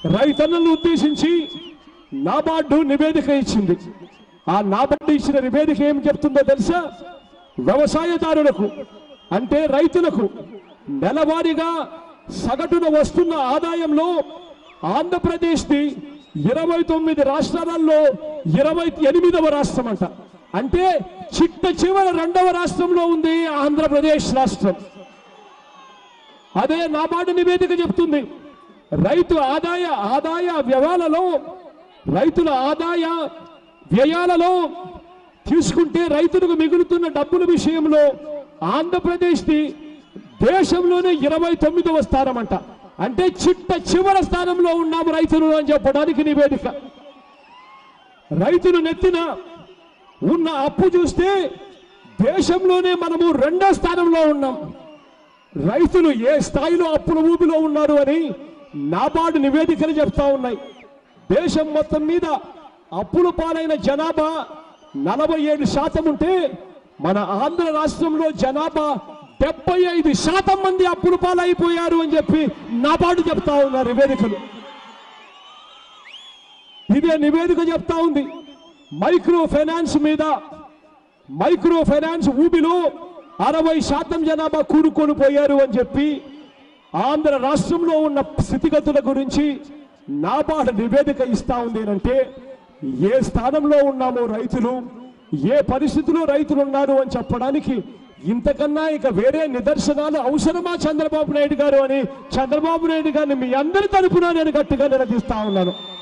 రైతన్నలను ఉద్దేశించి నాబార్డు నివేదిక ఇచ్చింది ఆ నాబార్డు ఇచ్చిన నివేదిక ఏం చెప్తుందో తెలుసా వ్యవసాయదారులకు అంటే రైతులకు నెలవారీగా సగటున వస్తున్న ఆదాయంలో ఆంధ్రప్రదేశ్ది ఇరవై తొమ్మిది రాష్ట్రాలలో ఇరవై ఎనిమిదవ రాష్ట్రం అంట అంటే చిట్ట చివర రెండవ రాష్ట్రంలో ఉంది ఆంధ్రప్రదేశ్ రాష్ట్రం అదే నాబార్డు నివేదిక చెప్తుంది రైతు ఆదాయ ఆదాయ వ్యయాలలో రైతుల ఆదాయ వ్యయాలలో తీసుకుంటే రైతులకు మిగులుతున్న డబ్బుల విషయంలో ఆంధ్రప్రదేశ్ది దేశంలోనే ఇరవై తొమ్మిదవ స్థానం అంట అంటే చిట్ట చివరి స్థానంలో ఉన్నాము రైతులు అని చెప్పడానికి నివేదిక రైతులు నెత్తిన ఉన్న అప్పు చూస్తే దేశంలోనే మనము రెండో స్థానంలో ఉన్నాం రైతులు ఏ స్థాయిలో అప్పుల ఊబిలో ఉన్నారు అని నాబార్డు నివేదికలు చెప్తా ఉన్నాయి దేశం మొత్తం మీద అప్పుల పాలైన జనాభా నలభై ఏడు శాతం ఉంటే మన ఆంధ్ర రాష్ట్రంలో జనాభా డెబ్బై ఐదు శాతం మంది అప్పుల పాలైపోయారు అని చెప్పి నాబార్డు చెప్తా ఉన్నారు నివేదికలు ఇదే నివేదిక చెప్తా ఉంది మైక్రో ఫైనాన్స్ మీద మైక్రో ఫైనాన్స్ ఊబిలో అరవై శాతం జనాభా కూరుకొని పోయారు అని చెప్పి ఆంధ్ర రాష్ట్రంలో ఉన్న స్థితిగతుల గురించి నాబార్డు నివేదిక ఇస్తా ఉంది అంటే ఏ స్థానంలో ఉన్నామో రైతులు ఏ పరిస్థితిలో రైతులు ఉన్నారు అని చెప్పడానికి ఇంతకన్నా ఇక వేరే నిదర్శనాలు అవసరమా చంద్రబాబు నాయుడు గారు అని చంద్రబాబు నాయుడు గారిని మీ అందరి తరపున నేను గట్టిగా నిలదీస్తా ఉన్నాను